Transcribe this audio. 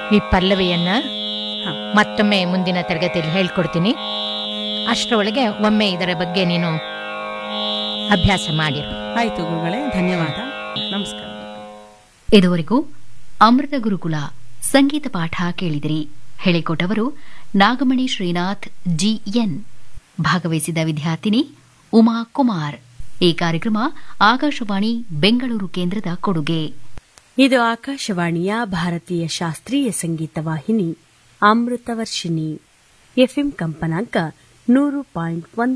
ಈ ಪಲ್ಲವಿಯನ್ನ ಹ. ಮತ್ತೊಮ್ಮೆ ಮುಂದಿನ ತರಗತಿಯಲ್ಲಿ ಹೇಳ್ಕೊಡ್ತೀನಿ ಅಷ್ಟರೊಳಗೆ ಒಮ್ಮೆ ಇದರ ಬಗ್ಗೆ ನೀನು ಅಭ್ಯಾಸ ಮಾಡಿರು ಆಯ್ತು ಗುರುಗಳೇ ಧನ್ಯವಾದ ನಮಸ್ಕಾರ ಇದುವರೆಗೂ ಅಮೃತ ಗುರುಕುಲ ಸಂಗೀತ ಪಾಠ ಕೇಳಿದಿರಿ ಹೇಳಿಕೊಟ್ಟವರು ನಾಗಮಣಿ ಶ್ರೀನಾಥ್ ಜಿಎನ್ ಭಾಗವಹಿಸಿದ ವಿದ್ಯಾರ್ಥಿನಿ ಉಮಾ ಕುಮಾರ್ ಈ ಕಾರ್ಯಕ್ರಮ ಆಕಾಶವಾಣಿ ಬೆಂಗಳೂರು ಕೇಂದ್ರದ ಕೊಡುಗೆ ಇದು ಆಕಾಶವಾಣಿಯ ಭಾರತೀಯ ಶಾಸ್ತ್ರೀಯ ಸಂಗೀತ ವಾಹಿನಿ ಅಮೃತವರ್ಷಿಣಿ ಎಫ್ಎಂ ಕಂಪನಾಂಕ ನೂರು ಪಾಯಿಂಟ್ ಒಂದು